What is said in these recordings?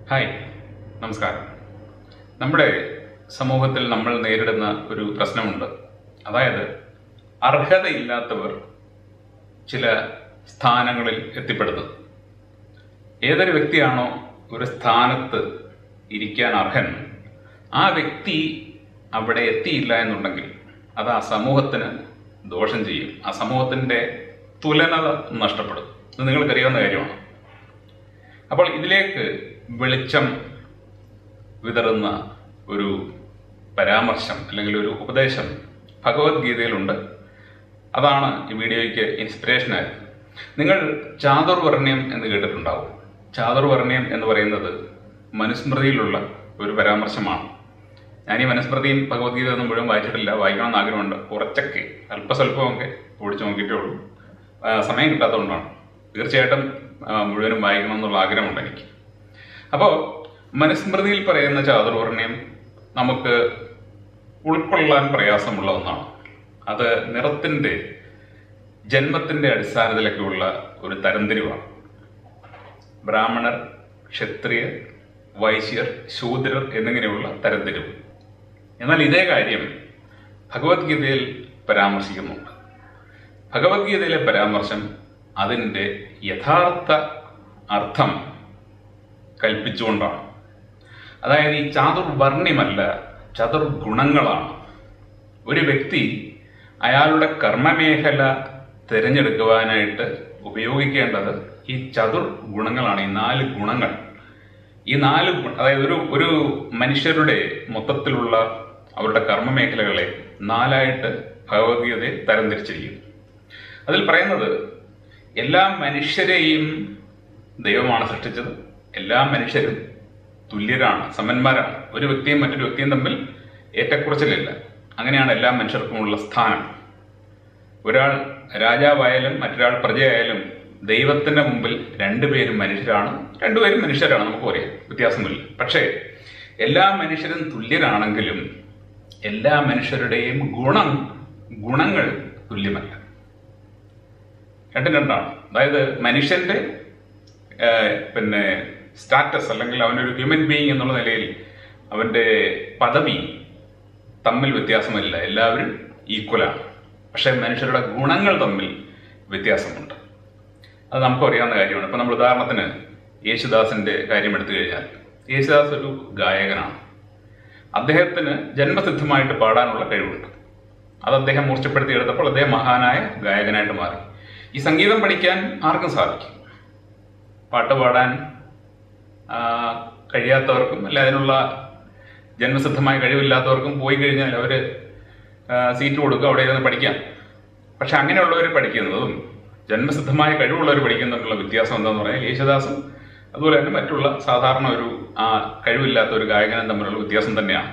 hi നമസ്കാരം നമ്മുടെ സമൂഹത്തിൽ നമ്മൾ നേരിടുന്ന ഒരു പ്രശ്നമുണ്ട് അതായത് അർഹതയില്ലാത്തവർ ചില സ്ഥാനങ്ങളിൽ എത്തിപ്പെടുന്നത് ഏതൊരു വ്യക്തിയാണോ ഒരു സ്ഥാനത്ത് ഇരിക്കാൻ അർഹൻ ആ വ്യക്തി അവിടെ എത്തിയില്ല എന്നുണ്ടെങ്കിൽ അത് ആ സമൂഹത്തിന് ദോഷം ചെയ്യും ആ സമൂഹത്തിൻ്റെ തുലനത നഷ്ടപ്പെടും ഇത് നിങ്ങൾക്കറിയാവുന്ന കാര്യമാണ് അപ്പോൾ ഇതിലേക്ക് വെളിച്ചം വിതറുന്ന ഒരു പരാമർശം അല്ലെങ്കിൽ ഒരു ഉപദേശം ഭഗവത്ഗീതയിലുണ്ട് അതാണ് ഈ വീഡിയോയ്ക്ക് ഇൻസ്പിറേഷനായത് നിങ്ങൾ ചാതുർവർണ്ണ്യം എന്ന് കേട്ടിട്ടുണ്ടാവും ചാതുർവർണ്ണ്യം എന്ന് പറയുന്നത് മനുസ്മൃതിയിലുള്ള ഒരു പരാമർശമാണ് ഞാൻ ഈ മനുസ്മൃതിയും ഭഗവത്ഗീത ഒന്നും മുഴുവൻ വായിച്ചിട്ടില്ല വായിക്കണമെന്ന് ആഗ്രഹമുണ്ട് കുറച്ചൊക്കെ അല്പസ്വല്പമൊക്കെ ഓടിച്ചു നോക്കിയിട്ടേ ഉള്ളൂ ആ, സമയം കിട്ടാത്തതുകൊണ്ടാണ് തീർച്ചയായിട്ടും ആ, മുഴുവനും വായിക്കണം എന്നുള്ള ആഗ്രഹമുണ്ട് എനിക്ക് അപ്പോൾ മനുസ്മൃതിയിൽ പറയുന്ന ചാതുർവർണ്ണ്യം നമുക്ക് ഉൾക്കൊള്ളാൻ പ്രയാസമുള്ള ഒന്നാണ് അത് നിറത്തിൻ്റെ ജന്മത്തിൻ്റെ അടിസ്ഥാനത്തിലൊക്കെയുള്ള ഒരു തരംതിരിവാണ് ബ്രാഹ്മണർ ക്ഷത്രിയർ വൈശ്യർ ശൂദ്രർ എന്നിങ്ങനെയുള്ള തരംതിരിവ് എന്നാൽ ഇതേ കാര്യം ഭഗവത്ഗീതയിൽ പരാമർശിക്കുന്നുണ്ട് ഭഗവത്ഗീതയിലെ പരാമർശം അതിൻ്റെ യഥാർത്ഥ അർത്ഥം കൽപ്പിച്ചുകൊണ്ടാണ് അതായത് ഈ ചാതുർവർണ്ണ്യമല്ല ചതുർഗുണങ്ങളാണ് ഒരു വ്യക്തി അയാളുടെ കർമ്മമേഖല തിരഞ്ഞെടുക്കുവാനായിട്ട് ഉപയോഗിക്കേണ്ടത് ഈ ചതുർ ഗുണങ്ങളാണ് ഈ നാല് ഗുണങ്ങൾ ഈ നാല് ഗു- അതായത് ഒരു ഒരു മനുഷ്യരുടെ മൊത്തത്തിലുള്ള അവരുടെ കർമ്മമേഖലകളെ നാലായിട്ട് ഭഗവത്ഗീതയെ തരംതിരിച്ചിരിക്കുന്നു അതിൽ പറയുന്നത് എല്ലാ മനുഷ്യരെയും ദൈവമാണ് സൃഷ്ടിച്ചത് എല്ലാ മനുഷ്യരും തുല്യരാണ് സമന്മാരാണ് ഒരു വ്യക്തിയും മറ്റൊരു വ്യക്തിയും തമ്മിൽ ഏറ്റക്കുറച്ചിലില്ല അങ്ങനെയാണ് എല്ലാ മനുഷ്യർക്കുമുള്ള സ്ഥാനം ഒരാൾ രാജാവായാലും മറ്റൊരാൾ പ്രജയായാലും ദൈവത്തിന്റെ മുമ്പിൽ രണ്ടുപേരും മനുഷ്യരാണ് രണ്ടുപേരും മനുഷ്യരാണ് നമുക്ക് പറയാം വ്യത്യാസമില്ല പക്ഷേ എല്ലാ മനുഷ്യരും തുല്യരാണെങ്കിലും എല്ലാ മനുഷ്യരുടെയും ഗുണം ഗുണങ്ങൾ തുല്യമല്ല രണ്ടും രണ്ടാണ് അതായത് മനുഷ്യന്റെ ഏഹ്, പിന്നെ സ്റ്റാറ്റസ് അല്ലെങ്കിൽ അവനൊരു ഹ്യൂമൻ ബീയിങ് എന്നുള്ള നിലയിൽ അവന്റെ പദവി തമ്മിൽ വ്യത്യാസമില്ല എല്ലാവരും ഈക്വലാണ് പക്ഷേ മനുഷ്യരുടെ ഗുണങ്ങൾ തമ്മിൽ വ്യത്യാസമുണ്ട് അത് നമുക്ക് അറിയാവുന്ന കാര്യമാണ് ഇപ്പം നമ്മൾ ഉദാഹരണത്തിന് യേശുദാസിന്റെ കാര്യം എടുത്തു കഴിഞ്ഞാൽ യേശുദാസ് ഒരു ഗായകനാണ് അദ്ദേഹത്തിന് ജന്മസിദ്ധമായിട്ട് പാടാനുള്ള കഴിവുണ്ട് അത് അദ്ദേഹം മൂർച്ചപ്പെടുത്തിയെടുത്തപ്പോൾ അദ്ദേഹം മഹാനായ ഗായകനായിട്ട് മാറി ഈ സംഗീതം പഠിക്കാൻ ആർക്കും സാധിക്കും പാട്ട് പാടാൻ ആ, കഴിയാത്തവർക്കും അല്ല അതിനുള്ള ജന്മസിദ്ധമായ കഴിവില്ലാത്തവർക്കും പോയി കഴിഞ്ഞാൽ അവർ സീറ്റ് കൊടുക്കുക അവിടെ ഇരുന്ന് പഠിക്കാം പക്ഷെ അങ്ങനെയുള്ളവർ പഠിക്കുന്നതും ജന്മസിദ്ധമായ കഴിവുള്ളവർ പഠിക്കുന്നതിനുള്ള വ്യത്യാസം എന്താണെന്ന് പറഞ്ഞാൽ യേശുദാസും അതുപോലെ തന്നെ മറ്റുള്ള സാധാരണ ഒരു ആ കഴിവില്ലാത്ത ഒരു ഗായകനും തമ്മിലുള്ള വ്യത്യാസം തന്നെയാണ്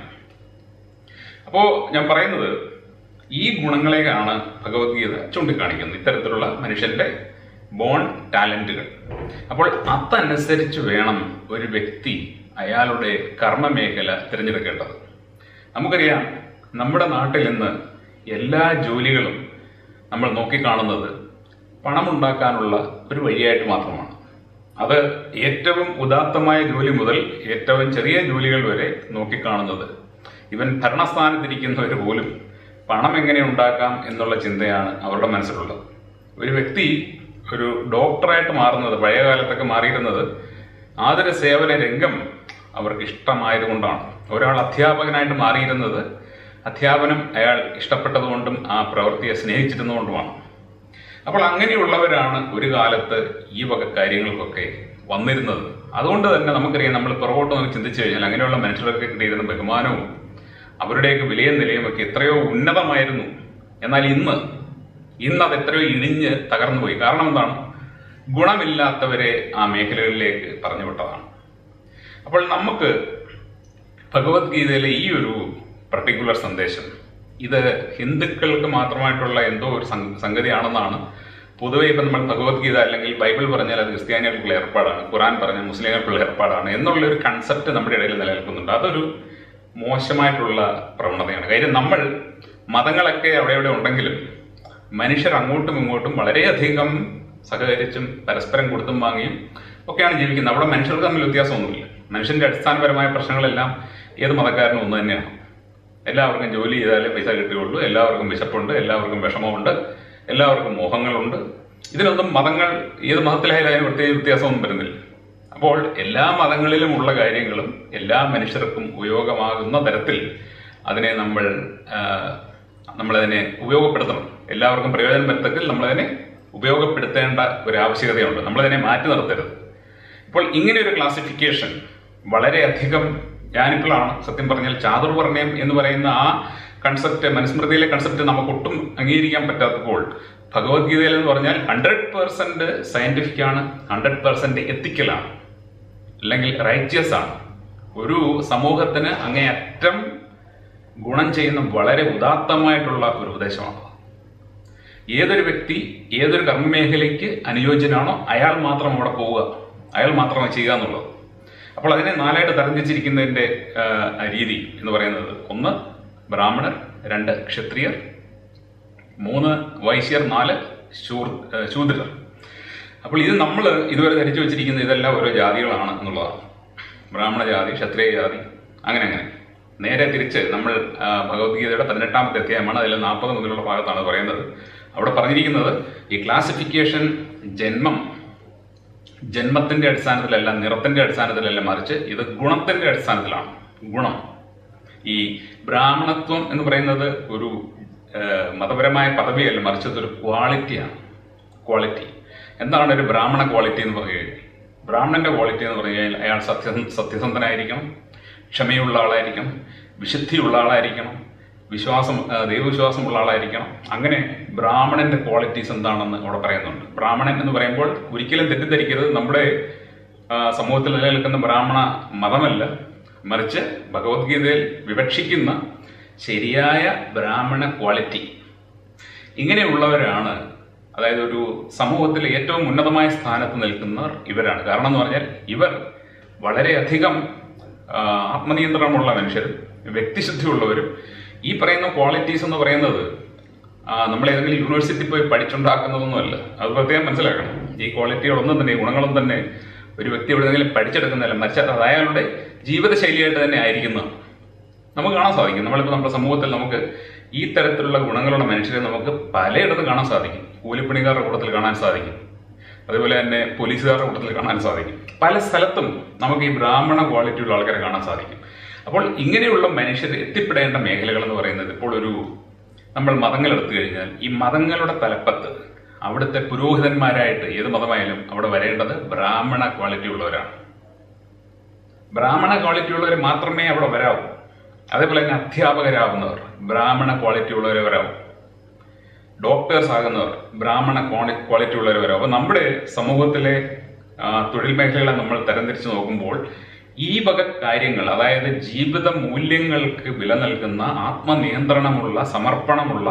അപ്പോൾ ഞാൻ പറയുന്നത് ഈ ഗുണങ്ങളെയാണ് ഭഗവത്ഗീത ചൂണ്ടിക്കാണിക്കുന്നത് ഇത്തരത്തിലുള്ള മനുഷ്യന്റെ ബോൺ ടാലന്റുകൾ അപ്പോൾ അതനുസരിച്ച് വേണം ഒരു വ്യക്തി അയാളുടെ കർമ്മമേഖല തിരഞ്ഞെടുക്കേണ്ടത് നമുക്കറിയാം നമ്മുടെ നാട്ടിൽ ഇന്ന് എല്ലാ ജോലികളും നമ്മൾ നോക്കിക്കാണുന്നത് പണമുണ്ടാക്കാനുള്ള ഒരു വഴിയായിട്ട് മാത്രമാണ് അത് ഏറ്റവും ഉദാത്തമായ ജോലി മുതൽ ഏറ്റവും ചെറിയ ജോലികൾ വരെ നോക്കിക്കാണുന്നത് ഇവൻ ഭരണസ്ഥാനത്തിരിക്കുന്നവർ പോലും പണം എങ്ങനെ ഉണ്ടാക്കാം എന്നുള്ള ചിന്തയാണ് അവരുടെ മനസ്സിലുള്ളത് ഒരു വ്യക്തി ഒരു ഡോക്ടറായിട്ട് മാറുന്നത് പഴയ കാലത്തൊക്കെ മാറിയിരുന്നത് ആതുര സേവന രംഗം അവർക്ക് ഇഷ്ടമായതുകൊണ്ടാണ് ഒരാൾ അധ്യാപകനായിട്ട് മാറിയിരുന്നത് അധ്യാപനം അയാൾ ഇഷ്ടപ്പെട്ടതുകൊണ്ടും ആ പ്രവൃത്തിയെ സ്നേഹിച്ചിരുന്നുകൊണ്ടുമാണ് അപ്പോൾ അങ്ങനെയുള്ളവരാണ് ഒരു കാലത്ത് ഈ വക കാര്യങ്ങൾക്കൊക്കെ വന്നിരുന്നത് അതുകൊണ്ട് തന്നെ നമുക്കറിയാം നമ്മൾ പുറകോട്ട് നോക്കി ചിന്തിച്ചു കഴിഞ്ഞാൽ അങ്ങനെയുള്ള മനുഷ്യർക്ക് കിട്ടിയിരുന്ന ബഹുമാനവും അവരുടെയൊക്കെ വിലയും നിലയും ഒക്കെ എത്രയോ ഉന്നതമായിരുന്നു എന്നാൽ ഇന്ന് ഇന്ന് അത് എത്രയോ ഇടിഞ്ഞ് തകർന്നു പോയി കാരണം എന്താണ് ഗുണമില്ലാത്തവരെ ആ മേഖലകളിലേക്ക് പറഞ്ഞു വിട്ടതാണ് അപ്പോൾ നമുക്ക് ഭഗവത്ഗീതയിലെ ഈ ഒരു പർട്ടിക്കുലർ സന്ദേശം ഇത് ഹിന്ദുക്കൾക്ക് മാത്രമായിട്ടുള്ള എന്തോ ഒരു സം- സംഗതിയാണെന്നാണ് പൊതുവെ ഇപ്പം നമ്മൾ ഭഗവത്ഗീത അല്ലെങ്കിൽ ബൈബിൾ പറഞ്ഞാൽ അത് ക്രിസ്ത്യാനികൾക്കുള്ള ഏർപ്പാടാണ് ഖുറാൻ പറഞ്ഞാൽ മുസ്ലിങ്ങൾക്കുള്ള ഏർപ്പാടാണ് എന്നുള്ള ഒരു കൺസെപ്റ്റ് നമ്മുടെ ഇടയിൽ നിലനിൽക്കുന്നുണ്ട് അതൊരു മോശമായിട്ടുള്ള പ്രവണതയാണ് കാര്യം നമ്മൾ മതങ്ങളൊക്കെ അവിടെ ഇവിടെ ഉണ്ടെങ്കിലും മനുഷ്യർ അങ്ങോട്ടും ഇങ്ങോട്ടും വളരെയധികം സഹകരിച്ചും പരസ്പരം കൊടുത്തും വാങ്ങിയും ഒക്കെയാണ് ജീവിക്കുന്നത് അവിടെ മനുഷ്യർക്ക് തമ്മിൽ വ്യത്യാസമൊന്നുമില്ല മനുഷ്യന്റെ അടിസ്ഥാനപരമായ പ്രശ്നങ്ങളെല്ലാം ഏത് മതക്കാരനും ഒന്ന് തന്നെയാണ് എല്ലാവർക്കും ജോലി ചെയ്താലേ പൈസ കിട്ടുകയുള്ളൂ എല്ലാവർക്കും വിശപ്പുണ്ട് എല്ലാവർക്കും വിഷമമുണ്ട് എല്ലാവർക്കും മോഹങ്ങളുണ്ട് ഇതിനൊന്നും മതങ്ങൾ ഏത് മതത്തിലായാലും അതിന് പ്രത്യേക വ്യത്യാസമൊന്നും വരുന്നില്ല അപ്പോൾ എല്ലാ മതങ്ങളിലും ഉള്ള കാര്യങ്ങളും എല്ലാ മനുഷ്യർക്കും ഉപയോഗമാകുന്ന തരത്തിൽ അതിനെ നമ്മൾ ആ, നമ്മളതിനെ ഉപയോഗപ്പെടുത്തണം എല്ലാവർക്കും പ്രയോജനം വരത്തക്കിൽ നമ്മളതിനെ ഉപയോഗപ്പെടുത്തേണ്ട ഒരു ആവശ്യകതയുണ്ട് നമ്മളതിനെ മാറ്റി നിർത്തരുത് ഇപ്പോൾ ഇങ്ങനെ ഒരു ക്ലാസിഫിക്കേഷൻ വളരെയധികം ഞാനിപ്പോഴാണ് സത്യം പറഞ്ഞാൽ ചാതുർവർണ്ണയം എന്ന് പറയുന്ന ആ കൺസെപ്റ്റ് മനുസ്മൃതിയിലെ കൺസെപ്റ്റ് നമുക്ക് ഒട്ടും അംഗീകരിക്കാൻ പറ്റാത്തപ്പോൾ ഭഗവത്ഗീതയിൽ എന്ന് പറഞ്ഞാൽ ഹൺഡ്രഡ് പെർസെന്റ് സയന്റിഫിക് ആണ് ഹൺഡ്രഡ് പെർസെന്റ് എത്തിക്കലാണ് അല്ലെങ്കിൽ റൈറ്റ്യസ് ആണ് ഒരു സമൂഹത്തിന് അങ്ങേയറ്റം ഗുണം ചെയ്യുന്ന വളരെ ഉദാത്തമായിട്ടുള്ള ഒരു ഉപദേശമാണ് ഏതൊരു വ്യക്തി ഏതൊരു കർമ്മമേഖലയ്ക്ക് അനുയോജ്യനാണോ അയാൾ മാത്രം അവിടെ പോവുക അയാൾ മാത്രമേ ചെയ്യുക എന്നുള്ളത് അപ്പോൾ അതിനെ നാലായിട്ട് തരംതിരിച്ചിരിക്കുന്നതിന്റെ ആ, രീതി എന്ന് പറയുന്നത് ഒന്ന് ബ്രാഹ്മണർ രണ്ട് ക്ഷത്രിയർ മൂന്ന് വൈശ്യർ നാല് ശൂർ ആ, ശൂദ്രർ അപ്പോൾ ഇത് നമ്മൾ ഇതുവരെ ധരിച്ചു വെച്ചിരിക്കുന്ന ഇതെല്ലാം ഓരോ ജാതികളാണ് എന്നുള്ളതാണ് ബ്രാഹ്മണ ജാതി ക്ഷത്രിയ ജാതി അങ്ങനെ അങ്ങനെ നേരെ തിരിച്ച് നമ്മൾ ആ, ഭഗവത്ഗീതയുടെ പതിനെട്ടാമത്തെ അധ്യായമാണ് അതിൽ നാൽപ്പത് മുതലുള്ള ഭാഗത്താണ് പറയുന്നത് അവിടെ പറഞ്ഞിരിക്കുന്നത് ഈ ക്ലാസിഫിക്കേഷൻ ജന്മം ജന്മത്തിന്റെ അടിസ്ഥാനത്തിലല്ല നിറത്തിന്റെ അടിസ്ഥാനത്തിലല്ല മറിച്ച് ഇത് ഗുണത്തിന്റെ അടിസ്ഥാനത്തിലാണ് ഗുണം ഈ ബ്രാഹ്മണത്വം എന്ന് പറയുന്നത് ഒരു ആ, മതപരമായ പദവിയല്ല മറിച്ച് ഇതൊരു ക്വാളിറ്റിയാണ് ക്വാളിറ്റി എന്താണ് ഒരു ബ്രാഹ്മണ ക്വാളിറ്റി എന്ന് പറഞ്ഞു കഴിഞ്ഞാൽ ബ്രാഹ്മണന്റെ ക്വാളിറ്റി എന്ന് പറഞ്ഞു കഴിഞ്ഞാൽ അയാൾ സത്യ സത്യസന്ധനായിരിക്കണം ക്ഷമയുള്ള ആളായിരിക്കണം വിശുദ്ധിയുള്ള ആളായിരിക്കണം വിശ്വാസം ആ, ദൈവവിശ്വാസമുള്ള ആളായിരിക്കണം അങ്ങനെ ബ്രാഹ്മണന്റെ ക്വാളിറ്റീസ് എന്താണെന്ന് അവിടെ പറയുന്നുണ്ട് ബ്രാഹ്മണൻ എന്ന് പറയുമ്പോൾ ഒരിക്കലും തെറ്റിദ്ധരിക്കരുത് നമ്മുടെ ആ, സമൂഹത്തിൽ നിലനിൽക്കുന്ന ബ്രാഹ്മണ മതമല്ല മറിച്ച് ഭഗവത്ഗീതയിൽ വിവക്ഷിക്കുന്ന ശരിയായ ബ്രാഹ്മണ ക്വാളിറ്റി ഇങ്ങനെയുള്ളവരാണ് അതായത് ഒരു സമൂഹത്തിൽ ഏറ്റവും ഉന്നതമായ സ്ഥാനത്ത് നിൽക്കുന്നവർ ഇവരാണ് കാരണം എന്ന് പറഞ്ഞാൽ ഇവർ വളരെയധികം ആ, ആത്മനിയന്ത്രണമുള്ള മനുഷ്യരും വ്യക്തിശുദ്ധിയുള്ളവരും ഈ പറയുന്ന ക്വാളിറ്റീസ് എന്ന് പറയുന്നത് ആ, നമ്മൾ ഏതെങ്കിലും യൂണിവേഴ്സിറ്റി പോയി പഠിച്ചുണ്ടാക്കുന്നതൊന്നുമല്ല അത് പ്രത്യേകം മനസ്സിലാക്കണം ഈ ക്വാളിറ്റികളൊന്നും തന്നെ ഈ ഗുണങ്ങളും തന്നെ ഒരു വ്യക്തി എവിടെയെങ്കിലും പഠിച്ചെടുക്കുന്നതല്ല മറിച്ച് അത് അയാളുടെ ജീവിതശൈലിയായിട്ട് തന്നെ ആയിരിക്കുന്നതാണ് നമുക്ക് കാണാൻ സാധിക്കും നമ്മളിപ്പോൾ നമ്മുടെ സമൂഹത്തിൽ നമുക്ക് ഈ തരത്തിലുള്ള ഗുണങ്ങളുള്ള മനുഷ്യരെ നമുക്ക് പലയിടത്തും കാണാൻ സാധിക്കും കൂലിപ്പണിക്കാരുടെ കൂട്ടത്തിൽ കാണാൻ സാധിക്കും അതുപോലെ തന്നെ പോലീസുകാരുടെ കൂട്ടത്തിൽ കാണാൻ സാധിക്കും പല സ്ഥലത്തും നമുക്ക് ഈ ബ്രാഹ്മണ ക്വാളിറ്റിയുള്ള ആൾക്കാരെ കാണാൻ സാധിക്കും അപ്പോൾ ഇങ്ങനെയുള്ള മനുഷ്യർ എത്തിപ്പെടേണ്ട മേഖലകൾ എന്ന് പറയുന്നത് ഇപ്പോൾ ഒരു നമ്മൾ മതങ്ങൾ എടുത്തു കഴിഞ്ഞാൽ ഈ മതങ്ങളുടെ തലപ്പത്ത് അവിടുത്തെ പുരോഹിതന്മാരായിട്ട് ഏത് മതമായാലും അവിടെ വരേണ്ടത് ബ്രാഹ്മണ ക്വാളിറ്റി ഉള്ളവരാണ് ബ്രാഹ്മണ ക്വാളിറ്റി ഉള്ളവർ മാത്രമേ അവിടെ വരാവൂ അതേപോലെ തന്നെ അധ്യാപകരാകുന്നവർ ബ്രാഹ്മണ ക്വാളിറ്റി ഉള്ളവരെ വരാവൂ ഡോക്ടേഴ്സ് ആകുന്നവർ ബ്രാഹ്മണ ക്വാളി- ക്വാളിറ്റി ഉള്ളവർ വരാവും അപ്പൊ നമ്മുടെ സമൂഹത്തിലെ ആ, തൊഴിൽ മേഖലകളെ നമ്മൾ തരംതിരിച്ച് നോക്കുമ്പോൾ ഈ വക കാര്യങ്ങൾ അതായത് ജീവിത മൂല്യങ്ങൾക്ക് വില നൽകുന്ന ആത്മനിയന്ത്രണമുള്ള സമർപ്പണമുള്ള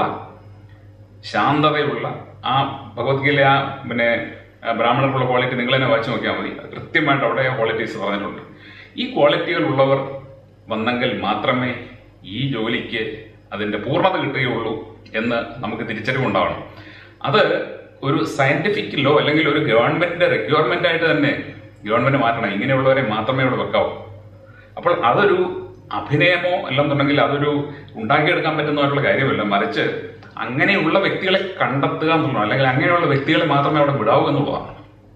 ശാന്തതയുള്ള ആ ഭഗവത്ഗീത ആ പിന്നെ ആ ബ്രാഹ്മണർക്കുള്ള ക്വാളിറ്റി നിങ്ങൾ തന്നെ വായിച്ചു നോക്കിയാൽ മതി അത് കൃത്യമായിട്ട് അവിടെ ആ ക്വാളിറ്റീസ് പറഞ്ഞിട്ടുണ്ട് ഈ ക്വാളിറ്റികൾ ഉള്ളവർ വന്നെങ്കിൽ മാത്രമേ ഈ ജോലിക്ക് അതിന്റെ പൂർണ്ണത കിട്ടുകയുള്ളൂ എന്ന് നമുക്ക് തിരിച്ചറിവുണ്ടാവണം അത് ഒരു സയന്റിഫിക് ലോ അല്ലെങ്കിൽ ഒരു ഗവൺമെന്റിന്റെ റിക്വയർമെന്റ് ആയിട്ട് തന്നെ ഗവൺമെന്റ് മാറ്റണം ഇങ്ങനെയുള്ളവരെ മാത്രമേ ഇവിടെ വെക്കാവൂ അപ്പോൾ അതൊരു അഭിനയമോ അല്ലെന്നുണ്ടെങ്കിൽ അതൊരു ഉണ്ടാക്കിയെടുക്കാൻ പറ്റുന്നതായിട്ടുള്ള കാര്യമല്ല മറിച്ച് അങ്ങനെയുള്ള വ്യക്തികളെ കണ്ടെത്തുക എന്നുള്ളതാണ് അല്ലെങ്കിൽ അങ്ങനെയുള്ള വ്യക്തികളെ മാത്രമേ അവിടെ വിടാവൂ എന്നുള്ളതാണ്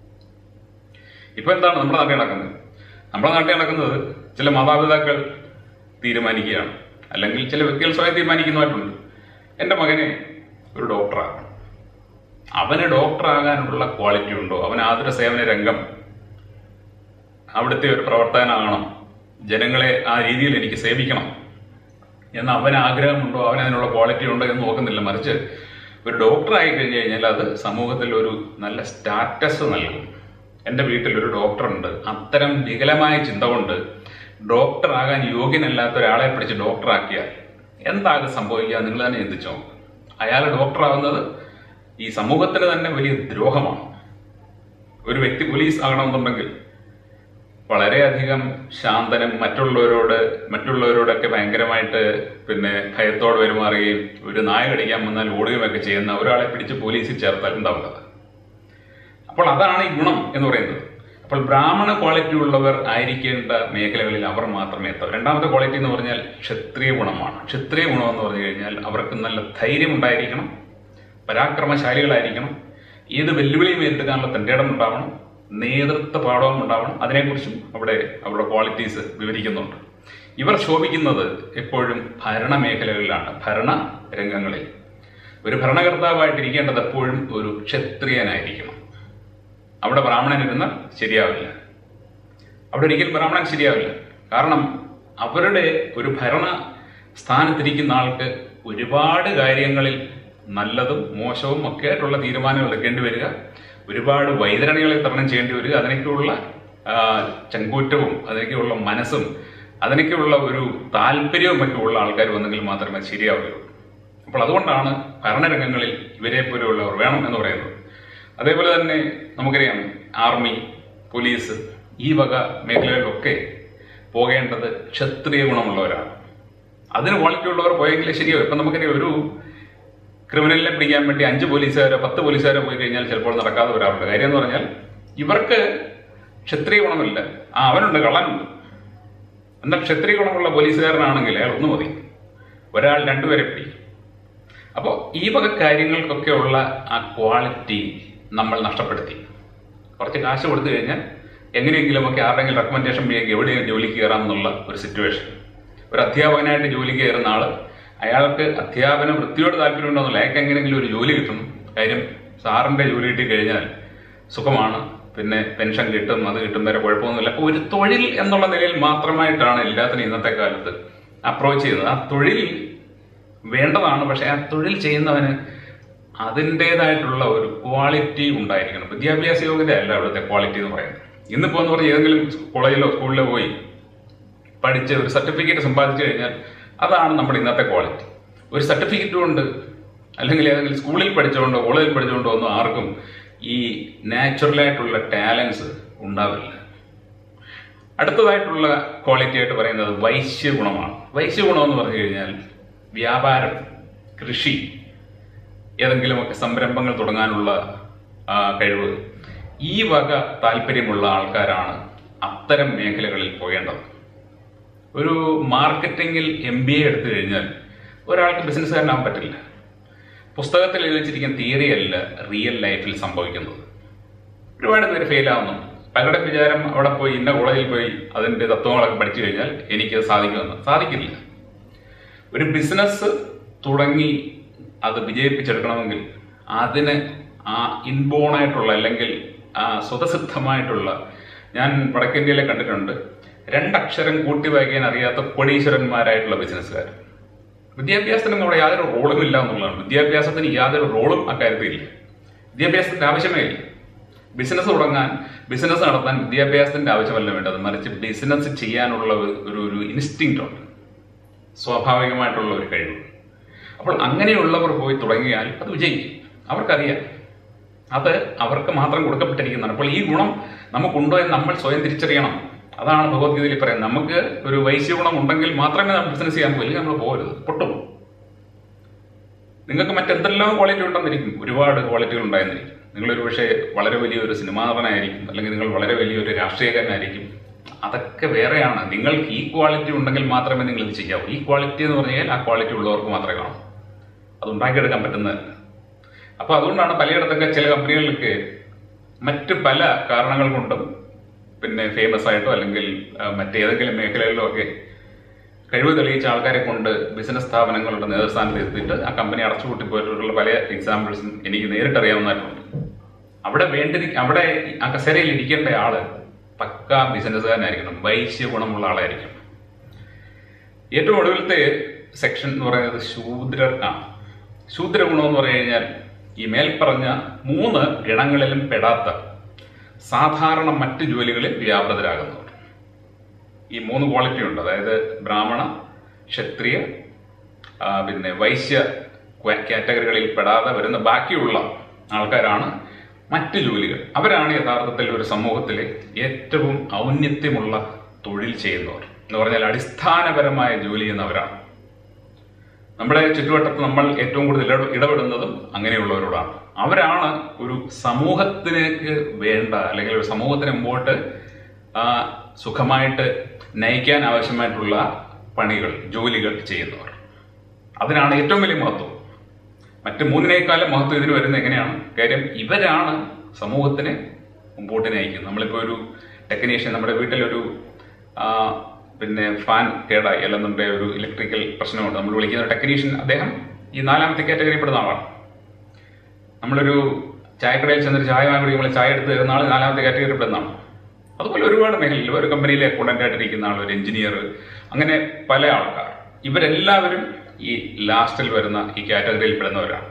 ഇപ്പൊ എന്താണ് നമ്മുടെ നാട്ടിൽ നടക്കുന്നത് നമ്മുടെ നാട്ടിൽ നടക്കുന്നത് ചില മാതാപിതാക്കൾ തീരുമാനിക്കുകയാണ് അല്ലെങ്കിൽ ചില വ്യക്തികൾ സ്വയം തീരുമാനിക്കുന്നതായിട്ടുണ്ട് എൻ്റെ മകനെ ഒരു ഡോക്ടറാകണം അവന് ഡോക്ടറാകാനുള്ള ക്വാളിറ്റി ഉണ്ടോ അവൻ ആതുര സേവന രംഗം അവിടുത്തെ ഒരു പ്രവർത്തകനാകണം ജനങ്ങളെ ആ രീതിയിൽ എനിക്ക് സേവിക്കണം എന്ന് അവന് ആഗ്രഹമുണ്ടോ അവന് അതിനുള്ള ക്വാളിറ്റി ഉണ്ടോ എന്ന് നോക്കുന്നില്ല മറിച്ച് ഒരു ഡോക്ടർ ആയി കഴിഞ്ഞു കഴിഞ്ഞാൽ അത് സമൂഹത്തിൽ ഒരു നല്ല സ്റ്റാറ്റസ് നൽകും എൻ്റെ വീട്ടിൽ ഒരു ഡോക്ടറുണ്ട് അത്തരം വികലമായ ചിന്ത കൊണ്ട് ഡോക്ടർ ആകാൻ യോഗ്യനല്ലാത്ത ഒരാളെ പിടിച്ച് ഡോക്ടറാക്കിയാൽ എന്താകും സംഭവിക്കുക നിങ്ങൾ തന്നെ ചിന്തിച്ചോ അയാൾ ഡോക്ടറാകുന്നത് ഈ സമൂഹത്തിന് തന്നെ വലിയ ദ്രോഹമാണ് ഒരു വ്യക്തി പോലീസ് ആകണമെന്നുണ്ടെങ്കിൽ വളരെയധികം ശാന്തനും മറ്റുള്ളവരോട് മറ്റുള്ളവരോടൊക്കെ ഭയങ്കരമായിട്ട് പിന്നെ ഭയത്തോടെ പെരുമാറുകയും ഒരു നായ കടിക്കാൻ വന്നാൽ ഓടുകയുമൊക്കെ ചെയ്യുന്ന ഒരാളെ പിടിച്ച് പോലീസിൽ ചേർത്താൽ ഉണ്ടാവുക അപ്പോൾ അതാണ് ഈ ഗുണം എന്ന് പറയുന്നത് അപ്പോൾ ബ്രാഹ്മണ ക്വാളിറ്റി ഉള്ളവർ ആയിരിക്കേണ്ട മേഖലകളിൽ അവർ മാത്രമേ എത്താവൂ രണ്ടാമത്തെ ക്വാളിറ്റി എന്ന് പറഞ്ഞാൽ ക്ഷത്രിയ ഗുണമാണ് ക്ഷത്രിയ ഗുണം എന്ന് പറഞ്ഞു കഴിഞ്ഞാൽ അവർക്ക് നല്ല ധൈര്യം ഉണ്ടായിരിക്കണം പരാക്രമശാലികളായിരിക്കണം ഏത് വെല്ലുവിളിയും ഏറ്റെടുക്കാനുള്ള തൻ്റെ ഇടം ഉണ്ടാവണം നേതൃത്വ പാഠവും ഉണ്ടാവണം അതിനെക്കുറിച്ചും അവിടെ അവരുടെ ക്വാളിറ്റീസ് വിവരിക്കുന്നുണ്ട് ഇവർ ശോഭിക്കുന്നത് എപ്പോഴും ഭരണ മേഖലകളിലാണ് ഭരണ രംഗങ്ങളിൽ ഒരു ഭരണകർത്താവായിട്ടിരിക്കേണ്ടത് എപ്പോഴും ഒരു ക്ഷത്രിയനായിരിക്കണം അവിടെ ബ്രാഹ്മണൻ ഇരുന്നാൽ ശരിയാവില്ല അവിടെ ഒരിക്കലും ബ്രാഹ്മണൻ ശരിയാവില്ല കാരണം അവരുടെ ഒരു ഭരണ സ്ഥാനത്തിരിക്കുന്ന ആൾക്ക് ഒരുപാട് കാര്യങ്ങളിൽ നല്ലതും മോശവും ഒക്കെ ആയിട്ടുള്ള തീരുമാനങ്ങൾ എടുക്കേണ്ടി വരിക ഒരുപാട് വൈതരണികളെ തരണം ചെയ്യേണ്ടി വരിക അതിനൊക്കെയുള്ള ആ, ചങ്കൂറ്റവും അതിനൊക്കെയുള്ള മനസ്സും അതിനൊക്കെയുള്ള ഒരു താല്പര്യവും ഒക്കെ ഉള്ള ആൾക്കാർ വന്നെങ്കിൽ മാത്രമേ ശരിയാവുകയുള്ളൂ അപ്പോൾ അതുകൊണ്ടാണ് ഭരണരംഗങ്ങളിൽ ഇവരെ പോലെയുള്ളവർ വേണം എന്ന് പറയുന്നത് അതേപോലെ തന്നെ നമുക്കറിയാം ആർമി പോലീസ് ഈ വക മേഖലകളിലൊക്കെ പോകേണ്ടത് ക്ഷത്രിയ ഗുണമുള്ളവരാണ് അതിന് ക്വാളിറ്റി ഉള്ളവർ പോയെങ്കിലേ ശരിയാവും ഇപ്പം നമുക്കറിയാം ഒരു ക്രിമിനലിനെ പിടിക്കാൻ വേണ്ടി അഞ്ച് പോലീസുകാരോ പത്ത് പോലീസുകാരോ പോയി കഴിഞ്ഞാൽ ചിലപ്പോൾ നടക്കാതെ വരാറുണ്ട് കാര്യം എന്ന് പറഞ്ഞാൽ ഇവർക്ക് ക്ഷത്രിയ ഗുണമില്ല ആ അവനുണ്ട് കള്ളനുണ്ട് എന്നാൽ ക്ഷത്രിയ ഗുണമുള്ള പോലീസുകാരനാണെങ്കിൽ അയാൾ ഒന്ന് മതി ഒരാൾ രണ്ടുപേരെ പിടിക്കും അപ്പോൾ ഈ വക കാര്യങ്ങൾക്കൊക്കെ ഉള്ള ആ ക്വാളിറ്റി നമ്മൾ നഷ്ടപ്പെടുത്തി കുറച്ച് കാശ് കൊടുത്തു കഴിഞ്ഞാൽ എങ്ങനെയെങ്കിലും ഒക്കെ ആരുടെങ്കിലും റെക്കമെൻഡേഷൻ വഴിയൊക്കെ എവിടെയും ജോലിക്ക് കയറാം എന്നുള്ള ഒരു സിറ്റുവേഷൻ ഒരു അധ്യാപകനായിട്ട് ജോലിക്ക് കയറുന്ന ആള് അയാൾക്ക് അധ്യാപന വൃത്തിയോട് താല്പര്യമുണ്ടോന്നില്ല അയാൾക്ക് എങ്ങനെയെങ്കിലും ഒരു ജോലി കിട്ടണം കാര്യം സാറിന്റെ ജോലി കിട്ടി കഴിഞ്ഞാൽ സുഖമാണ് പിന്നെ പെൻഷൻ കിട്ടും അത് കിട്ടും വരെ കുഴപ്പമൊന്നുമില്ല അപ്പോൾ ഒരു തൊഴിൽ എന്നുള്ള നിലയിൽ മാത്രമായിട്ടാണ് എല്ലാത്തിനും ഇന്നത്തെ കാലത്ത് അപ്രോച്ച് ചെയ്യുന്നത് ആ തൊഴിൽ വേണ്ടതാണ് പക്ഷെ ആ തൊഴിൽ ചെയ്യുന്നവന് അതിൻ്റെതായിട്ടുള്ള ഒരു ക്വാളിറ്റി ഉണ്ടായിരിക്കണം വിദ്യാഭ്യാസ യോഗ്യത അല്ല അവിടുത്തെ ക്വാളിറ്റി എന്ന് പറയുന്നത് ഇന്നിപ്പോ എന്ന് പറഞ്ഞാൽ ഏതെങ്കിലും കോളേജിലോ സ്കൂളിലോ പോയി പഠിച്ച് ഒരു സർട്ടിഫിക്കറ്റ് സമ്പാദിച്ചു കഴിഞ്ഞാൽ അതാണ് നമ്മുടെ ഇന്നത്തെ ക്വാളിറ്റി ഒരു സർട്ടിഫിക്കറ്റ് കൊണ്ട് അല്ലെങ്കിൽ ഏതെങ്കിലും സ്കൂളിൽ പഠിച്ചുകൊണ്ടോ കോളേജിൽ പഠിച്ചുകൊണ്ടോ ഒന്നും ആർക്കും ഈ നാച്ചുറലായിട്ടുള്ള ടാലൻസ് ഉണ്ടാവില്ല അടുത്തതായിട്ടുള്ള ക്വാളിറ്റി ആയിട്ട് പറയുന്നത് വൈശ്യ ഗുണമാണ് വൈശ്യ ഗുണം എന്ന് പറഞ്ഞു കഴിഞ്ഞാൽ വ്യാപാരം കൃഷി ഏതെങ്കിലുമൊക്കെ സംരംഭങ്ങൾ തുടങ്ങാനുള്ള ആ, കഴിവ് ഈ വക താല്പര്യമുള്ള ആൾക്കാരാണ് അത്തരം മേഖലകളിൽ പോകേണ്ടത് ഒരു മാർക്കറ്റിംഗിൽ എം ബി എ എടുത്തു കഴിഞ്ഞാൽ ഒരാൾക്ക് ബിസിനസ്സുകാരനാകാൻ പറ്റില്ല പുസ്തകത്തിൽ എഴുതി വെച്ചിരിക്കുന്ന തിയറി അല്ല റിയൽ ലൈഫിൽ സംഭവിക്കുന്നത് ഒരുപാട് പേര് ഫെയിൽ ആവുന്നുണ്ട് പലരുടെ വിചാരം അവിടെ പോയി ഇന്ന കോളേജിൽ പോയി അതിന്റെ തത്വങ്ങളൊക്കെ പഠിച്ചു കഴിഞ്ഞാൽ എനിക്ക് സാധിക്കുമെന്ന് സാധിക്കില്ല ഒരു ബിസിനസ് തുടങ്ങി അത് വിജയിപ്പിച്ചെടുക്കണമെങ്കിൽ അതിന് ആ ഇൻബോൺ ആയിട്ടുള്ള അല്ലെങ്കിൽ ആ സ്വതസിദ്ധമായിട്ടുള്ള ഞാൻ വടക്കേന്ത്യയിലെ കണ്ടിട്ടുണ്ട് രണ്ടക്ഷരം കൂട്ടി വായിക്കാൻ അറിയാത്ത കൊടീശ്വരന്മാരായിട്ടുള്ള ബിസിനസ്സുകാർ വിദ്യാഭ്യാസത്തിനൊന്നും അവിടെ യാതൊരു റോളും ഇല്ല എന്നുള്ളതാണ് വിദ്യാഭ്യാസത്തിന് യാതൊരു റോളും അക്കാര്യത്തിൽ ഇല്ല വിദ്യാഭ്യാസത്തിന്റെ ആവശ്യമേ ഇല്ല ബിസിനസ് തുടങ്ങാൻ ബിസിനസ് നടത്താൻ വിദ്യാഭ്യാസത്തിന്റെ ആവശ്യമല്ല വേണ്ടത് മറിച്ച് ബിസിനസ് ചെയ്യാനുള്ള ഒരു ഒരു- ഒരു ഇൻസ്റ്റിങ് ഉണ്ട് സ്വാഭാവികമായിട്ടുള്ള ഒരു കഴിവ് അപ്പോൾ അങ്ങനെയുള്ളവർ പോയി തുടങ്ങിയാൽ അത് വിജയിക്കും അവർക്കറിയാം അത് അവർക്ക് മാത്രം കൊടുക്കപ്പെട്ടിരിക്കുന്നതാണ് അപ്പോൾ ഈ ഗുണം നമുക്കുണ്ടോ എന്ന് നമ്മൾ സ്വയം തിരിച്ചറിയണം അതാണ് ഭഗവത്ഗീതയിൽ പറയുന്നത് നമുക്ക് ഒരു വൈശ്യ ഗുണം ഉണ്ടെങ്കിൽ മാത്രമേ നമ്മൾ ബിസിനസ് ചെയ്യാൻ പോയില്ല നമ്മൾ പോകരുത് പൊട്ടും നിങ്ങൾക്ക് മറ്റെന്തെല്ലാം ക്വാളിറ്റി ഉണ്ടെന്നിരിക്കും ഒരുപാട് ക്വാളിറ്റികൾ ഉണ്ടായെന്നിരിക്കും നിങ്ങളൊരു പക്ഷേ വളരെ വലിയൊരു സിനിമാ നടനായിരിക്കും അല്ലെങ്കിൽ നിങ്ങൾ വളരെ വലിയൊരു രാഷ്ട്രീയക്കാരനായിരിക്കും അതൊക്കെ വേറെയാണ് നിങ്ങൾക്ക് ഈ ക്വാളിറ്റി ഉണ്ടെങ്കിൽ മാത്രമേ നിങ്ങൾ ഇത് ചെയ്യാവൂ ഈ ക്വാളിറ്റി എന്ന് പറഞ്ഞാൽ ആ ക്വാളിറ്റി ഉള്ളവർക്ക് മാത്രമേ കാണൂ അത് ഉണ്ടാക്കിയെടുക്കാൻ പറ്റുന്നതല്ല അപ്പോൾ അതുകൊണ്ടാണ് പലയിടത്തൊക്കെ ചില കമ്പനികളിലൊക്കെ മറ്റ് പല കാരണങ്ങൾ കൊണ്ടും പിന്നെ ഫേമസ് ആയിട്ടോ അല്ലെങ്കിൽ ആ, മറ്റേതെങ്കിലും മേഖലകളിലോ ഒക്കെ കഴിവ് തെളിയിച്ച ആൾക്കാരെ കൊണ്ട് ബിസിനസ് സ്ഥാപനങ്ങളുടെ നേതൃസ്ഥാനത്ത് എത്തിയിട്ട് ആ കമ്പനി അടച്ചുപൂട്ടി പോയിട്ടുള്ള പല എക്സാമ്പിൾസും എനിക്ക് നേരിട്ടറിയാവുന്നതായിട്ടുണ്ട് അവിടെ വേണ്ടി അവിടെ ആ കസേരയിൽ ഇരിക്കേണ്ട ആള് പക്ക ബിസിനസ്സുകാരനായിരിക്കണം വൈശ്യ ഗുണമുള്ള ആളായിരിക്കണം ഏറ്റവും ഒടുവിലത്തെ സെക്ഷൻ എന്ന് പറയുന്നത് ശൂദ്രർ ആണ് ശൂദ്ര ഗുണം എന്ന് പറഞ്ഞു കഴിഞ്ഞാൽ ഈ മേൽപ്പറഞ്ഞ മൂന്ന് ഗണങ്ങളിലും പെടാത്ത സാധാരണ മറ്റ് ജോലികളിൽ വ്യാപൃതരാകുന്നവർ ഈ മൂന്ന് ക്വാളിറ്റി ഉണ്ട് അതായത് ബ്രാഹ്മണ ക്ഷത്രിയ ആ, പിന്നെ വൈശ്യ ക്വ- കാറ്റഗറികളിൽ പെടാതെ വരുന്ന ബാക്കിയുള്ള ആൾക്കാരാണ് മറ്റ് ജോലികൾ അവരാണ് യഥാർത്ഥത്തിൽ ഒരു സമൂഹത്തിലെ ഏറ്റവും ഔന്നത്യമുള്ള തൊഴിൽ ചെയ്യുന്നവർ എന്ന് പറഞ്ഞാൽ അടിസ്ഥാനപരമായ ജോലി ചെയ്യുന്നവരാണ് നമ്മുടെ ചുറ്റുവട്ടത്ത് നമ്മൾ ഏറ്റവും കൂടുതൽ ഇട- ഇടപെടുന്നതും അങ്ങനെയുള്ളവരോടാണ് അവരാണ് ഒരു സമൂഹത്തിലേക്ക് വേണ്ട അല്ലെങ്കിൽ ഒരു സമൂഹത്തിന് മുമ്പോട്ട് ആ, സുഖമായിട്ട് നയിക്കാൻ ആവശ്യമായിട്ടുള്ള പണികൾ ജോലികൾ ചെയ്യുന്നവർ അതിനാണ് ഏറ്റവും വലിയ മഹത്വം മറ്റ് മൂന്നിനേക്കാളും മഹത്വം ഇതിന് വരുന്നത് എങ്ങനെയാണ് കാര്യം ഇവരാണ് സമൂഹത്തിനെ മുമ്പോട്ട് നയിക്കുന്നത് നമ്മളിപ്പോൾ ഒരു ടെക്നീഷ്യൻ നമ്മുടെ വീട്ടിലൊരു ആ, പിന്നെ ഫാൻ കേടായി അല്ലെന്നുണ്ടെങ്കിൽ ഒരു ഇലക്ട്രിക്കൽ പ്രശ്നമുണ്ട് നമ്മൾ വിളിക്കുന്ന ഒരു ടെക്നീഷ്യൻ അദ്ദേഹം ഈ നാലാമത്തെ കാറ്റഗറിപ്പെടുന്ന ആളാണ് നമ്മളൊരു ചായക്കടയിൽ ചെന്നൊരു ചായ വാങ്ങി കുടിക്കുമ്പോൾ ചായ എടുത്ത് തരുന്ന ആൾ നാലാമത്തെ കാറ്റഗറി പെടുന്നതാണ് അതുപോലെ ഒരുപാട് മേഖലയിൽ ഒരു കമ്പനിയിലെ അക്കൗണ്ടന്റ് ആയിട്ടിരിക്കുന്ന ആൾ ഒരു എഞ്ചിനീയർ അങ്ങനെ പല ആൾക്കാർ ഇവരെല്ലാവരും ഈ ലാസ്റ്റിൽ വരുന്ന ഈ കാറ്റഗറിയിൽ പെടുന്നവരാണ്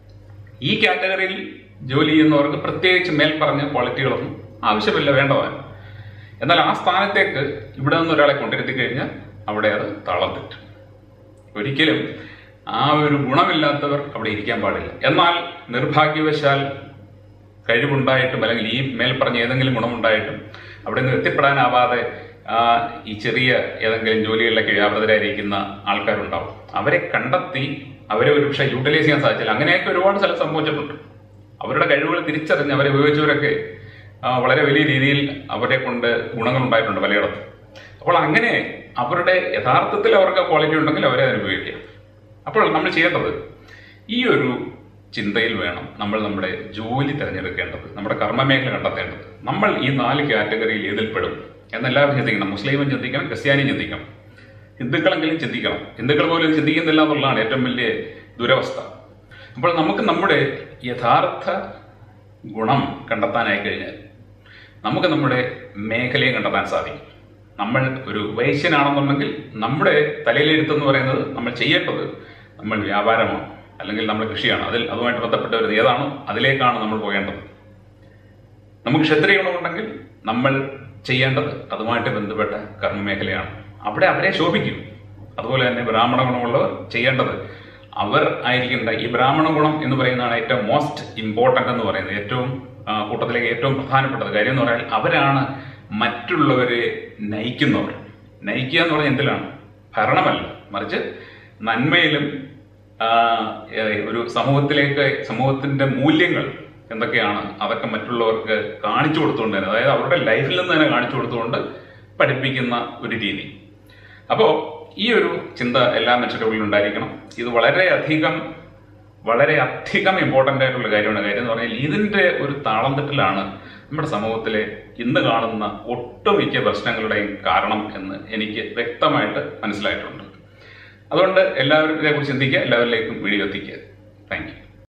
ഈ കാറ്റഗറിയിൽ ജോലി ചെയ്യുന്നവർക്ക് പ്രത്യേകിച്ച് മേൽ പറഞ്ഞ ക്വാളിറ്റികളൊന്നും ആവശ്യമില്ല വേണ്ടതാണ് എന്നാൽ ആ സ്ഥാനത്തേക്ക് ഇവിടെ നിന്ന് ഒരാളെ കൊണ്ടിരുത്തി കഴിഞ്ഞാൽ അവിടെ അത് താളം തെറ്റും ഒരിക്കലും ആ ഒരു ഗുണമില്ലാത്തവർ അവിടെ ഇരിക്കാൻ പാടില്ല എന്നാൽ നിർഭാഗ്യവശാൽ കഴിവുണ്ടായിട്ടും അല്ലെങ്കിൽ ഈ മേൽ പറഞ്ഞ ഏതെങ്കിലും ഗുണമുണ്ടായിട്ടും അവിടെ നിന്ന് എത്തിപ്പെടാനാവാതെ ആ, ഈ ചെറിയ ഏതെങ്കിലും ജോലികളിലൊക്കെ വ്യാപൃതരായിരിക്കുന്ന ആൾക്കാരുണ്ടാവും അവരെ കണ്ടെത്തി അവരെ ഒരു പക്ഷേ യൂട്ടിലൈസ് ചെയ്യാൻ സാധിച്ചില്ല അങ്ങനെയൊക്കെ ഒരുപാട് സ്ഥലം സംഭവിച്ചിട്ടുണ്ട് അവരുടെ കഴിവുകൾ തിരിച്ചറിഞ്ഞ് അവരെ ഉപയോഗിച്ചവരൊക്കെ ആ, വളരെ വലിയ രീതിയിൽ അവരെ കൊണ്ട് ഗുണങ്ങൾ ഉണ്ടായിട്ടുണ്ട് പലയിടത്തും അപ്പോൾ അങ്ങനെ അവരുടെ യഥാർത്ഥത്തിൽ അവർക്ക് ക്വാളിറ്റി ഉണ്ടെങ്കിൽ അവരെ അതിന് ഉപയോഗിക്കാം അപ്പോൾ നമ്മൾ ചെയ്യേണ്ടത് ഈ ഒരു ചിന്തയിൽ വേണം നമ്മൾ നമ്മുടെ ജോലി തിരഞ്ഞെടുക്കേണ്ടത് നമ്മുടെ കർമ്മമേഖല കണ്ടെത്തേണ്ടത് നമ്മൾ ഈ നാല് കാറ്റഗറിയിൽ ഏതിൽ പെടും എന്നെല്ലാവരും ചിന്തിക്കണം മുസ്ലിമും ചിന്തിക്കണം ക്രിസ്ത്യാനിയും ചിന്തിക്കണം ഹിന്ദുക്കളെങ്കിലും ചിന്തിക്കണം ഹിന്ദുക്കൾ പോലും ഇത് ചിന്തിക്കുന്നില്ല എന്നുള്ളതാണ് ഏറ്റവും വലിയ ദുരവസ്ഥ അപ്പോൾ നമുക്ക് നമ്മുടെ യഥാർത്ഥ ഗുണം കണ്ടെത്താനായി കഴിഞ്ഞാൽ നമുക്ക് നമ്മുടെ മേഖലയെ കണ്ടെത്താൻ സാധിക്കും നമ്മൾ ഒരു വൈശ്യനാണെന്നുണ്ടെങ്കിൽ നമ്മുടെ തലയിലെഴുത്തെന്ന് പറയുന്നത് നമ്മൾ ചെയ്യേണ്ടത് നമ്മൾ വ്യാപാരമാണ് അല്ലെങ്കിൽ നമ്മൾ കൃഷിയാണ് അതിൽ അതുമായിട്ട് ബന്ധപ്പെട്ട ഒരു ഏതാണോ അതിലേക്കാണ് നമ്മൾ പോകേണ്ടത് നമുക്ക് ക്ഷത്രിയ ഗുണമുണ്ടെങ്കിൽ നമ്മൾ ചെയ്യേണ്ടത് അതുമായിട്ട് ബന്ധപ്പെട്ട കർമ്മമേഖലയാണ് അവിടെ അവരെ ശോഭിക്കും അതുപോലെ തന്നെ ബ്രാഹ്മണ ഗുണമുള്ളവർ ചെയ്യേണ്ടത് അവർ ആയിരിക്കേണ്ട ഈ ബ്രാഹ്മണ ഗുണം എന്ന് പറയുന്നതാണ് ഏറ്റവും മോസ്റ്റ് ഇമ്പോർട്ടൻ്റ് എന്ന് പറയുന്നത് ഏറ്റവും ആ, കൂട്ടത്തിലേക്ക് ഏറ്റവും പ്രധാനപ്പെട്ടത് കാര്യം എന്ന് പറഞ്ഞാൽ അവരാണ് മറ്റുള്ളവരെ നയിക്കുന്നവർ നയിക്കുക എന്ന് പറഞ്ഞാൽ എന്തിലാണ് ഭരണമല്ല മറിച്ച് നന്മയിലും ആ, ഏ, ഒരു സമൂഹത്തിലേക്ക് സമൂഹത്തിന്റെ മൂല്യങ്ങൾ എന്തൊക്കെയാണ് അതൊക്കെ മറ്റുള്ളവർക്ക് കാണിച്ചു കൊടുത്തുകൊണ്ട് തന്നെ അതായത് അവരുടെ ലൈഫിൽ നിന്ന് തന്നെ കാണിച്ചു കൊടുത്തുകൊണ്ട് പഠിപ്പിക്കുന്ന ഒരു രീതി അപ്പോൾ ഈ ഒരു ചിന്ത എല്ലാ മനുഷ്യരുടെ ഉള്ളിൽ ഉണ്ടായിരിക്കണം ഇത് വളരെയധികം വളരെ അധികം ഇമ്പോർട്ടൻ്റ് ആയിട്ടുള്ള കാര്യമാണ് കാര്യം എന്ന് പറഞ്ഞാൽ ഇതിന്റെ ഒരു താളം തെറ്റിലാണ് നമ്മുടെ സമൂഹത്തിലെ ഇന്ന് കാണുന്ന ഒട്ടുമിക്ക പ്രശ്നങ്ങളുടെയും കാരണം എന്ന് എനിക്ക് വ്യക്തമായിട്ട് മനസ്സിലായിട്ടുണ്ട് അതുകൊണ്ട് എല്ലാവരും ഇതേക്കുറിച്ച് ചിന്തിക്കുക എല്ലാവരിലേക്കും വീഡിയോ എത്തിക്കുക താങ്ക് യു